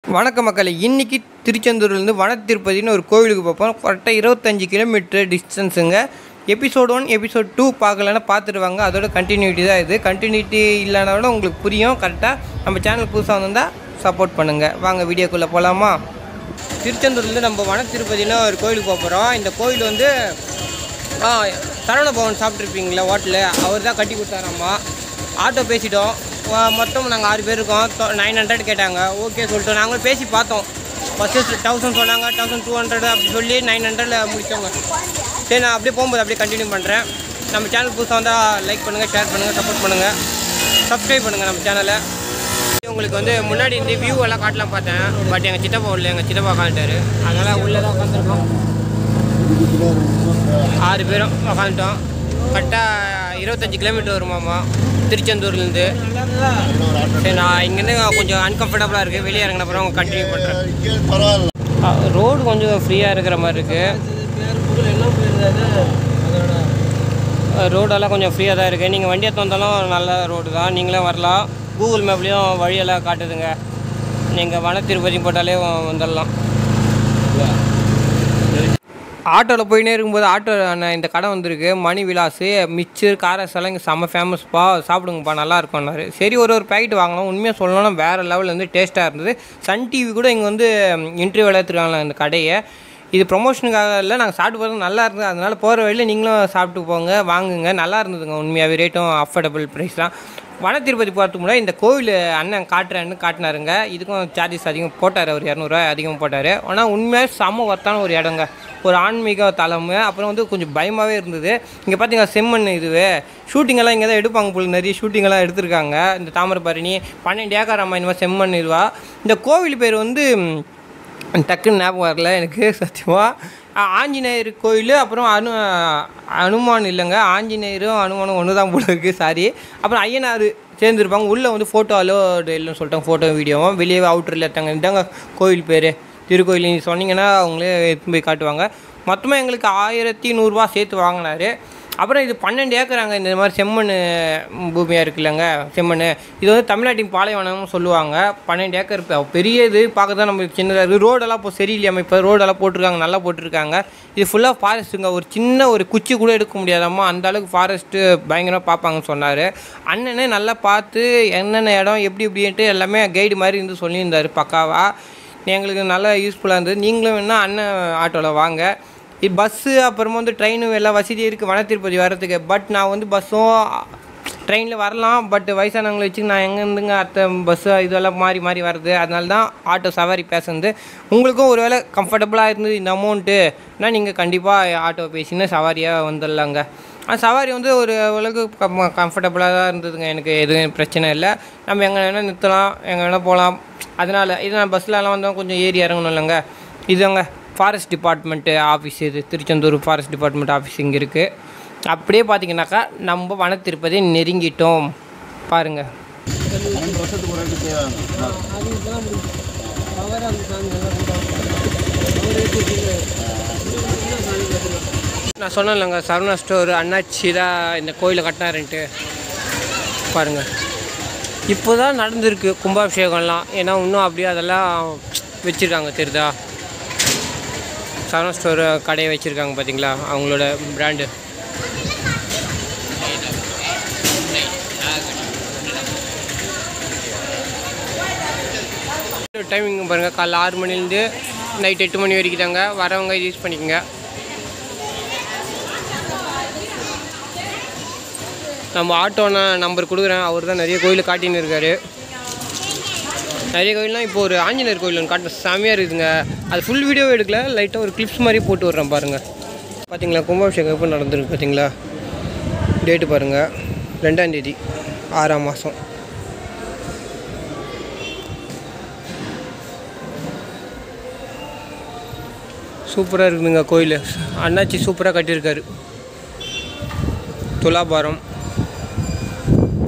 வணக்க மக்களே இன்னைக்கு திருச்செந்தூர்லேருந்து வன திருப்பதின்னு ஒரு கோவிலுக்கு பார்ப்போம் கரெக்டாக இருபத்தஞ்சி கிலோமீட்டர் டிஸ்டன்ஸுங்க எபிசோட் ஒன் எபிசோட் டூ பார்க்கலன்னா பார்த்துட்டு வாங்க அதோட கண்டினியூட்டி தான் இது கண்டினியூட்டி இல்லைனாலும் உங்களுக்கு புரியும் கரெக்டாக நம்ம சேனல் புதுசாக வந்திருந்தால் சப்போர்ட் பண்ணுங்கள் வாங்க வீடியோக்குள்ளே போகலாமா திருச்செந்தூர்லேருந்து நம்ம வன திருப்பதின்னு ஒரு கோயிலுக்கு போக போகிறோம் இந்த கோயில் வந்து ஆ சரவண பவன் சாப்பிட்ருப்பீங்களா ஹோட்டலு அவர் தான் கட்டி கொடுத்தாராம்மா ஆட்டோ பேசிட்டோம் வ- மொத்தம் நாங்கள் ஆறு பேர் இருக்கோம் நைன் ஹண்ட்ரட் கேட்டாங்க ஓகே சொல்லிட்டோம் நாங்களும் பேசி பார்த்தோம் ஃபஸ்ட்டு தௌசண்ட் சொன்னாங்க தௌசண்ட் டூ ஹண்ட்ரட் அப்படி சொல்லி நைன் ஹண்ட்ரடில் முடித்தோங்க சரி நான் அப்படியே போகும்போது அப்படியே கண்டினியூ பண்ணுறேன் நம்ம சேனல் புதுசாக வந்தால் லைக் பண்ணுங்கள் ஷேர் பண்ணுங்கள் சப்போர்ட் பண்ணுங்கள் சப்ஸ்கிரைப் பண்ணுங்கள் நம்ம சேனலை உங்களுக்கு வந்து முன்னாடி இந்த வியூ எல்லாம் காட்டலாம் பார்த்தேன் பட் எங்கள் சித்தப்பா உள்ள எங்கள் சித்தப்பா காட்டாரு அதனால் உள்ளே தான் உட்காந்துருக்கோம் ஆறு பேரும் உக்காந்துட்டோம் கரெக்டாக இருபத்தஞ்சி கிலோமீட்டர் வருமாமா திருச்செந்தூர்லேருந்து சரி நான் இங்கேருந்து கொஞ்சம் அன்கம்ஃபர்டபுளாக இருக்குது வெளியே இறங்கின அப்புறம் கண்டினியூ பண்ணுறேன் ரோடு கொஞ்சம் ஃப்ரீயாக இருக்கிற மாதிரி இருக்குது ரோடெல்லாம் கொஞ்சம் ஃப்ரீயாக தான் இருக்குது நீங்கள் வண்டி எடுத்து வந்தாலும் நல்ல ரோடு தான் நீங்களும் வரலாம் கூகுள் மேப்லேயும் வழியெல்லாம் காட்டுதுங்க நீங்கள் வன திருப்பதி போட்டாலே வ- வந்துடலாம் ஆட்டோவில் போயினே இருக்கும்போது ஆட்டோ அண்ணன் இந்த கடை வந்திருக்கு மணி விலாஸு மிச்சர் காரஸ் எல்லாம் இங்கே செம்ம ஃபேமஸ்ப்பா சாப்பிடுங்கப்பா நல்லா இருக்கும்னாரு சரி ஒரு ஒரு பேக்கெட் வாங்கலாம் உண்மையாக சொல்லணும்னா வேறு லெவலில் வந்து டேஸ்ட்டாக இருந்தது சன் டிவி கூட இங்கே வந்து இன்டர்வியூ எடுத்துருக்காங்களா இந்த கடையை இது ப்ரொமோஷனுக்காக இல்லை நாங்கள் சாப்பிட்டு போகிறது நல்லா இருந்தது அதனால் போகிற வழியில் நீங்களும் சாப்பிட்டு போங்க வாங்குங்க நல்லா இருந்ததுங்க உண்மையாகவே ரேட்டும் அஃபோர்டபுள் ப்ரைஸ் தான் வன திருப்பதி போகிறதுக்கு முன்னாடி இந்த கோவில் அண்ணன் காட்டுறேன்னு காட்டினாருங்க இதுக்கும் சார்ஜஸ் அதிகம் போட்டார் ஒரு இரநூறுவா அதிகம் போட்டார் ஆனால் உண்மையாக செம்ம ஒர்த்தான ஒரு இடங்க ஒரு ஆன்மீக தலம் அப்புறம் வந்து கொஞ்சம் பயமாகவே இருந்தது இங்கே பார்த்தீங்கன்னா செம்மண் இதுவே ஷூட்டிங்கெல்லாம் இங்கே தான் எடுப்பாங்க போல நிறைய ஷூட்டிங்கெல்லாம் எடுத்திருக்காங்க இந்த தாமிரபரணி பன்னெண்டு ஏக்கர் அம்மா இந்த மாதிரி செம்மண் இதுவா இந்த கோவில் பேர் வந்து ம், டக்குன்னு ஞாபகம் வரல எனக்கு சத்தியமாக ஆஞ்சநேயர் கோயில் அப்புறம் அனு அனுமான் இல்லைங்க ஆஞ்சநேயரும் அனுமானும் ஒன்று தான் போல இருக்குது சாரி அப்புறம் ஐயனார் சேர்ந்துருப்பாங்க உள்ளே வந்து ஃபோட்டோ அலோடு இல்லைன்னு சொல்லிட்டாங்க ஃபோட்டோ வீடியோவும் வெளியே அவுட்டரில் எடுத்தாங்க இதாங்க கோயில் பேர் திருக்கோயில் நீங்கள் சொன்னீங்கன்னா அவங்களே எடுத்துன்னு போய் காட்டுவாங்க மொத்தமாக எங்களுக்கு ஆயிரத்தி நூறுரூவா சேர்த்து வாங்கினாரு அப்புறம் இது பன்னெண்டு ஏக்கராங்க இந்த மாதிரி செம்மண் பூமியாக இருக்குல்லங்க செம்மண் இது வந்து தமிழ்நாட்டின் பாலைவனம்னு சொல்லுவாங்க பன்னெண்டு ஏக்கர் பெ- பெரிய இது பார்க்க தான் நம்ம சின்னதாக இருக்குது ரோடெல்லாம் இப்போ சரியில்லையாம இப்போ ரோடெல்லாம் போட்டிருக்காங்க நல்லா போட்டிருக்காங்க இது ஃபுல்லாக ஃபாரஸ்ட்டுங்க ஒரு சின்ன ஒரு குச்சி கூட எடுக்க முடியாதாம்மா அந்த அளவுக்கு ஃபாரஸ்ட்டு பயங்கரமாக பார்ப்பாங்கன்னு சொன்னார் அண்ணனே நல்லா பார்த்து என்னென்ன இடம் எப்படி எப்படின்ட்டு எல்லாமே கைடு மாதிரி இருந்து சொல்லியிருந்தார் பக்காவாக எங்களுக்கு நல்லா யூஸ்ஃபுல்லாக இருந்தது நீங்களும் வேணால் அண்ணன் ஆட்டோவில் வாங்க இது பஸ்ஸு அப்புறமா வந்து ட்ரெயினும் எல்லா வசதியும் இருக்குது வன திருப்பதி வர்றதுக்கு பட் நான் வந்து பஸ்ஸும் ட்ரெயினில் வரலாம் பட் வயசானவங்களை வச்சு நான் எங்கேருந்துங்க அடுத்த பஸ்ஸு இதெல்லாம் மாறி மாறி வருது அதனால தான் ஆட்டோ சவாரி பேசுனது உங்களுக்கும் ஒரு வேளை கம்ஃபர்டபுளாக இருந்தது இந்த அமௌண்ட்டுனா நீங்கள் கண்டிப்பாக ஆட்டோ பேசினா சவாரியாக வந்துடலாங்க ஆ சவாரி வந்து ஒரு அளவுக்கு கம் கம்ஃபர்டபுளாக தான் இருந்ததுங்க எனக்கு எதுவும் பிரச்சனை இல்லை நம்ம எங்கே வேணால் நிறுத்தலாம் எங்கே வேணால் போகலாம் அதனால் இது நான் பஸ்லலாம் வந்தால் கொஞ்சம் ஏறி இறங்கணும் இல்லைங்க இதுங்க ஃபாரஸ்ட் டிபார்ட்மெண்ட்டு ஆஃபீஸ் இது திருச்செந்தூர் ஃபாரஸ்ட் டிபார்ட்மெண்ட் ஆஃபீஸ் இங்கே இருக்குது அப்படியே பார்த்தீங்கன்னாக்கா நம்ம வன திருப்பதி நெருங்கிட்டோம் பாருங்கள் நான் சொன்னேன் இல்லைங்க சரவணா ஸ்டோர் அண்ணாச்சி தான் இந்த கோயிலை கட்டினாருன்ட்டு பாருங்கள் இப்போ தான் நடந்திருக்கு கும்பாபிஷேகம்லாம் ஏன்னா இன்னும் அப்படியே அதெல்லாம் வச்சுருக்காங்க தெரியுதா சரவணா ஸ்டோர் கடையை வச்சுருக்காங்க பார்த்தீங்களா அவங்களோட பிராண்டு டைமிங் பாருங்கள் காலைல ஆறு மணிலேருந்து நைட் எட்டு மணி வரைக்கும் தாங்க வரவங்க யூஸ் பண்ணிக்கோங்க நம்ம ஆட்டோ நான் நம்பர் கொடுக்குறேன் அவர் தான் நிறைய கோயில் காட்டின்னு இருக்காரு நிறைய கோயில்லாம் இப்போ ஒரு ஆஞ்சநேயர் கோயில் ஒன்று காட்டு செமையாக இருக்குதுங்க அது ஃபுல் வீடியோ எடுக்கல லைட்டாக ஒரு கிளிப்ஸ் மாதிரி போட்டு விட்றேன் பாருங்கள் பார்த்தீங்களா கும்பாபிஷேகம் எப்போ நடந்திருக்கு பார்த்தீங்களா டேட்டு பாருங்கள் ரெண்டாந்தேதி ஆறாம் மாதம் சூப்பராக இருக்குதுங்க கோயில் அண்ணாச்சி சூப்பராக கட்டியிருக்காரு துலாபாரம்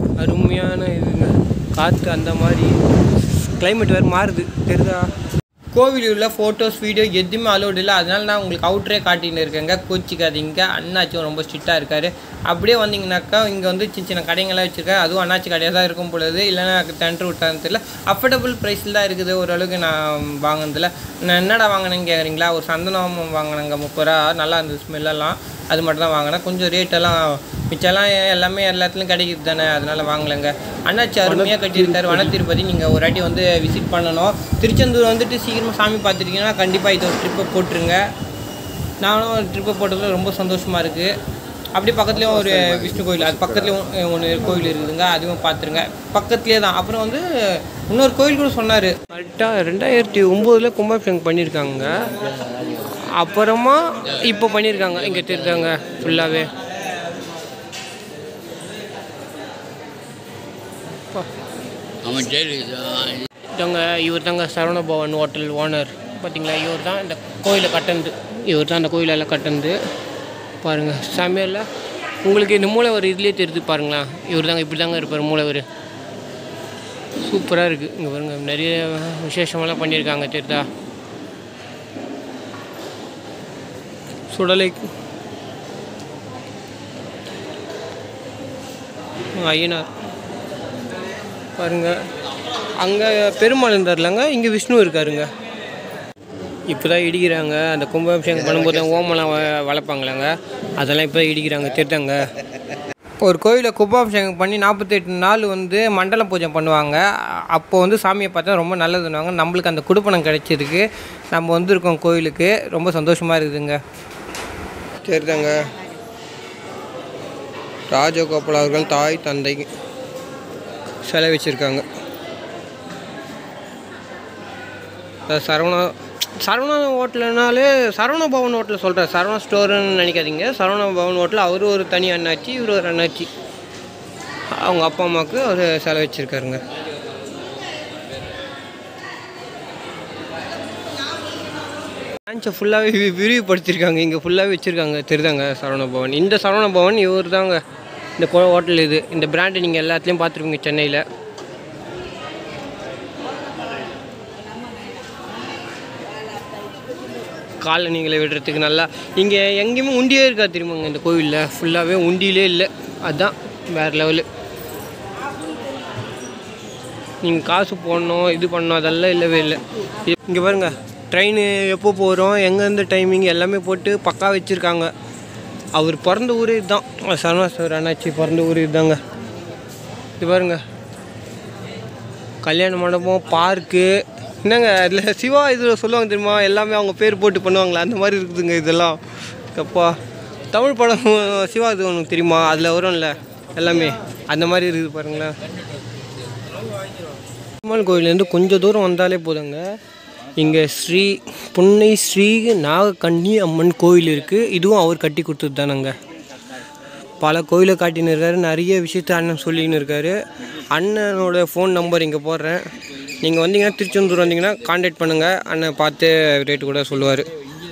அருமையான இதுங்க காற்று அந்த மாதிரி climate வேறு மாறுது தெரியுதா கோவில் உள்ள ஃபோட்டோஸ் வீடியோ எதுவுமே அலோடு இல்லை அதனால நான் உங்களுக்கு அவுட்ரே காட்டின்னு இருக்கேங்க கோச்சிக்காதீங்க அண்ணாச்சும் ரொம்ப ஸ்ட்ரிக்டாக இருக்காரு அப்படியே வந்தீங்கன்னாக்கா இங்கே வந்து சின்ன சின்ன கடைங்கள்லாம் வச்சுருக்கேன் அதுவும் அண்ணாச்சி கடையாக தான் இருக்கும் பொழுது இல்லைன்னா தண்டு விட்டான்னு தெரியல அஃபோர்டபுள் ப்ரைஸில் தான் இருக்குது ஓரளவுக்கு நான் வாங்கினதில் நான் என்னடா வாங்கினேன்னு கேட்குறீங்களா ஒரு சந்தனம் வாங்கினேங்க முப்பது ரூபா நல்லா இருந்தது ஸ்மெல்லெல்லாம் அது மட்டும் தான் வாங்கினேன் கொஞ்சம் ரேட்டெல்லாம் மிச்சம்லாம் எல்லாமே எல்லாத்துலையும் கிடைக்குது தானே அதனால் வாங்கலைங்க அண்ணாச்சி அருமையாக கட்டியிருக்காரு வன திருப்பதி நீங்கள் ஒரு வாட்டி வந்து விசிட் பண்ணணும் திருச்செந்தூர் வந்துட்டு சீக்கிரமாக சாமி பார்த்துருக்கீங்கன்னா கண்டிப்பாக இது ஒரு ட்ரிப்பை போட்டுருங்க நானும் ட்ரிப்பை போட்டதில் ரொம்ப சந்தோஷமாக இருக்குது அப்படி பக்கத்துலேயும் ஒரு விஷ்ணு கோயில் அது பக்கத்துலேயும் ஒன்று கோயில் இருக்குதுங்க அதுவும் பார்த்துருங்க பக்கத்துலேயே தான் அப்புறம் வந்து இன்னொரு கோயில் கூட சொன்னார் கரெக்டாக ரெண்டாயிரத்தி ஒம்போதில் கும்பாபிஷேகம் பண்ணியிருக்காங்க அப்புறமா இப்போ பண்ணியிருக்காங்க இங்கே திருத்தாங்க ஃபுல்லாகவே அவன் ஜெயிலு இதாங்க இவர் தாங்க சரவண பவன் ஹோட்டல் ஓனர் பார்த்தீங்களா இவர் தான் இந்த கோயிலை கட்டந்து இவர் தான் இந்த கோயிலெல்லாம் கட்டந்து பாருங்கள் சமையலில் உங்களுக்கு இந்த மூலவர் இதுலேயே தெரியுது பாருங்களேன் இவர் தாங்க இப்படி தாங்க இருப்பார் மூலவர் சூப்பராக இருக்குது இங்கே பாருங்க நிறைய விசேஷமெல்லாம் பண்ணியிருக்காங்க தெரியுதா சுடலை ஐயனார் பாருங்க அங்கே பெருமாள் இருந்தார்லங்க இங்கே விஷ்ணு இருக்காருங்க இப்போ தான் இடிக்கிறாங்க அந்த கும்பாபிஷேகம் பண்ணும்போது ஓமெல்லாம் வ- வளர்ப்பாங்களாங்க அதெல்லாம் இப்போ இடிக்கிறாங்க திருத்தாங்க ஒரு கோயிலில் கும்பாபிஷேகம் பண்ணி நாற்பத்தெட்டு நாள் வந்து மண்டல பூஜை பண்ணுவாங்க அப்போ வந்து சாமியை பார்த்தா ரொம்ப நல்லதுன்னுவாங்க நம்மளுக்கு அந்த குடுப்பணம் கிடைச்சிருக்கு நம்ம வந்திருக்கோம் கோயிலுக்கு ரொம்ப சந்தோஷமாக இருக்குதுங்க சரிதாங்க ராஜகோபால் அவர்கள் தாய் தந்தை சிலை வச்சுருக்காங்க சரவணா சரவணா ஹோட்டல்னாலே சரவண பவன் ஹோட்டல் சொல்கிறேன் சரவணா ஸ்டோருன்னு நினைக்காதீங்க சரவண பவன் ஹோட்டல் அவர் ஒரு தனி அண்ணாச்சி இவர் ஒரு அண்ணாச்சி அவங்க அப்பா அம்மாவுக்கு ஒரு சிலை வச்சுருக்காருங்க பிரான்ச்சை ஃபுல்லாகவே விரிவுபடுத்தியிருக்காங்க இங்கே ஃபுல்லாகவே வச்சுருக்காங்க தெரியுதாங்க சரவண பவன் இந்த சரவண பவன் இவர் தாங்க இந்த ஹோட்டல் இது இந்த பிராண்டு நீங்கள் எல்லாத்துலேயும் பார்த்துருப்பீங்க சென்னையில் காலனிகளை விடுறதுக்கு நல்லா இங்கே எங்கேயுமே உண்டியே இருக்கா தெரியுமாங்க இந்த கோவிலில் ஃபுல்லாகவே உண்டியிலே இல்லை அதுதான் வேறு லெவலு நீங்கள் காசு போடணும் இது பண்ணணும் அதெல்லாம் இல்லவே இல்லை இங்கே பாருங்க ட்ரெயின் எப்போ போகிறோம் எங்கேருந்து டைமிங் எல்லாமே போட்டு பக்கா வச்சுருக்காங்க அவர் பிறந்த ஊரே இதுதான் சரவணாஸ்வர் அண்ணாச்சி பிறந்த ஊர் இதுதாங்க இது பாருங்க கல்யாண மண்டபம் பார்க்கு என்னங்க அதில் சிவா இதில் சொல்லுவாங்க தெரியுமா எல்லாமே அவங்க பேர் போட்டு பண்ணுவாங்களே அந்த மாதிரி இருக்குதுங்க இதெல்லாம் அப்பா தமிழ் படம் சிவா இது உனக்கு தெரியுமா அதில் வரும்ல எல்லாமே அந்த மாதிரி இருக்குது பாருங்களேன் பெருமாள் கோயிலேருந்து கொஞ்சம் தூரம் வந்தாலே போதுங்க இங்கே ஸ்ரீ புன்னை ஸ்ரீ நாகக்கண்ணி அம்மன் கோயில் இருக்குது இதுவும் அவர் கட்டி கொடுத்தது தானங்க பல கோயிலை காட்டின்னு இருக்காரு நிறைய விஷயத்த அண்ணன் சொல்லின்னு இருக்காரு அண்ணனோட ஃபோன் நம்பர் இங்கே போடுறேன் நீங்கள் வந்தீங்கன்னா திருச்செந்தூர் வந்தீங்கன்னா காண்டாக்ட் பண்ணுங்கள் அண்ணன் பார்த்து ரேட்டு கூட சொல்லுவார்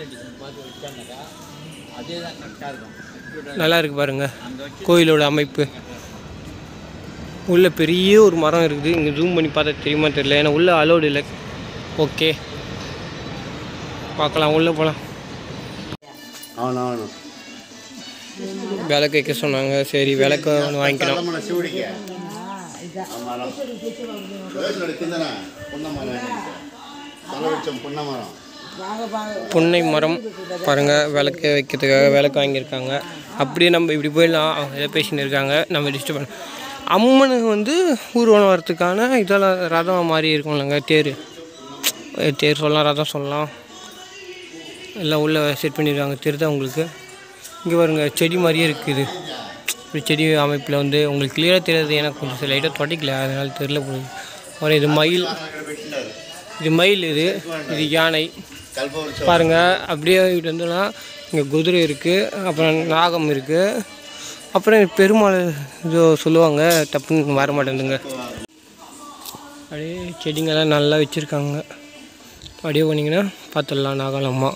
நல்லா இருக்கு பாருங்க கோயிலோட அமைப்பு உள்ள பெரிய ஒரு மரம் இருக்குது இங்கே ஜூம் பண்ணி பார்த்தா தெரியுமா தெரியல ஏன்னா உள்ள அலோடு இல்லை ஓகே பார்க்கலாம் உள்ளே போகலாம் அவன் அவனும் விளக்கு வைக்க சொன்னாங்க சரி விளக்கு ஒன்று வாங்கிக்கணும் நம்மளை சூடிக்க மரம் வேட்டில் కిందన పున్న మరం తల వచ్చాం పున్న మరం புன்னை மரம் பாருங்கள் விளக்கு வைக்கிறதுக்காக விளக்கு வாங்கியிருக்காங்க அப்படியே நம்ம இப்படி போயிடலாம் அவங்க ஏதோ பேசின்னு இருக்காங்க நம்ம டிஸ்டர்ப் பண்ண அம்மனுக்கு வந்து ஊர்வலம் வரத்துக்கான இதெல்லாம் ரதம் மாதிரி இருக்கும்லங்க தேர் அஹ் தேர் சொல்லலாம் ரதம் சொல்லலாம் எல்லாம் உள்ளே செட் பண்ணியிருக்காங்க தெரியுதா உங்களுக்கு இங்கே பாருங்க செடி மாதிரியே இருக்குது இப்படி செடி அமைப்பில் வந்து உங்களுக்கு கிளியராக தெரியாது எனக்கு கொஞ்சம் லைட்டாக தொடைக்கல அதனால தெரில போகுது அப்புறம் இது மயில் இது மயில் இது இது யானை కల్పవృక్షం பாருங்க அப்படியே இங்கிட்டு வந்தோம்னா இங்கே குதிரை இருக்குது அப்புறம் நாகம் இருக்குது அப்புறம் பெருமாள் இதோ சொல்லுவாங்க டப்புன்னு வர மாட்டேங்குதுங்க அப்படியே செடிங்கெல்லாம் நல்லா வச்சுருக்காங்க அப்படியே போனீங்கன்னா பார்த்துடலாம் நாகாலம்மா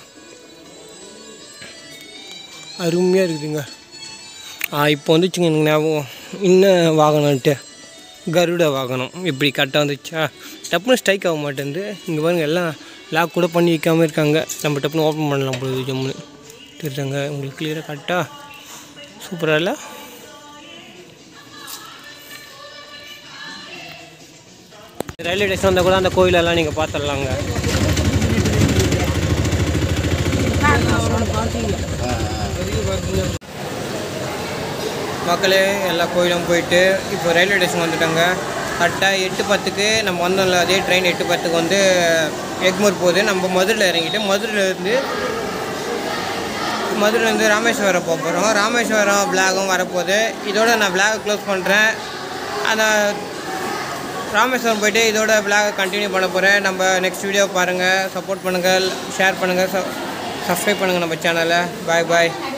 அருமையாக இருக்குதுங்க ஆ இப்போ வந்துச்சுங்க எனக்கு ஞாபகம் இன்னும் வாகனம்ன்ட்டு கருட வாகனம் இப்படி கரெக்டாக வந்துச்சா டப்புன்னு ஸ்ட்ரைக் ஆக மாட்டேங்குது இங்கே பாருங்க எல்லாம் லாக் கூட பண்ணி வைக்காமல் இருக்காங்க நம்ம டப்புன்னு ஓப்பன் பண்ணலாம் போகுது ஜம்முன்னு தெரிஞ்சாங்க உங்களுக்கு கிளியராக கரெக்டாக சூப்பராக இல்லை ரயில்வே ஸ்டேஷன் வந்தால் கூட அந்த கோயிலெல்லாம் நீங்கள் பார்த்துடலாங்க மக்களே எல்லா கோயிலும் போயிட்டு இப்போ ரயில்வே ஸ்டேஷன் வந்துட்டாங்க கரெக்டாக எட்டு பத்துக்கு நம்ம வந்தோம்ல அதே ட்ரெயின் எட்டு பத்துக்கு வந்து எக்மூர் போகுது நம்ம மதுரையில் இறங்கிட்டு மதுரையிலேருந்து மதுரையிலேருந்து ராமேஸ்வரம் போக போகிறோம் ராமேஸ்வரம் பிளாகும் வரப்போகுது இதோட நான் பிளாகை க்ளோஸ் பண்ணுறேன் அந்த ராமேஸ்வரம் போயிட்டு இதோட பிளாகை கண்டினியூ பண்ண போகிறேன் நம்ம நெக்ஸ்ட் வீடியோ பாருங்கள் சப்போர்ட் பண்ணுங்கள் ஷேர் பண்ணுங்கள் சப்ஸ்கிரைப் பண்ணுங்கள் நம்ம சேனலை பாய் பாய்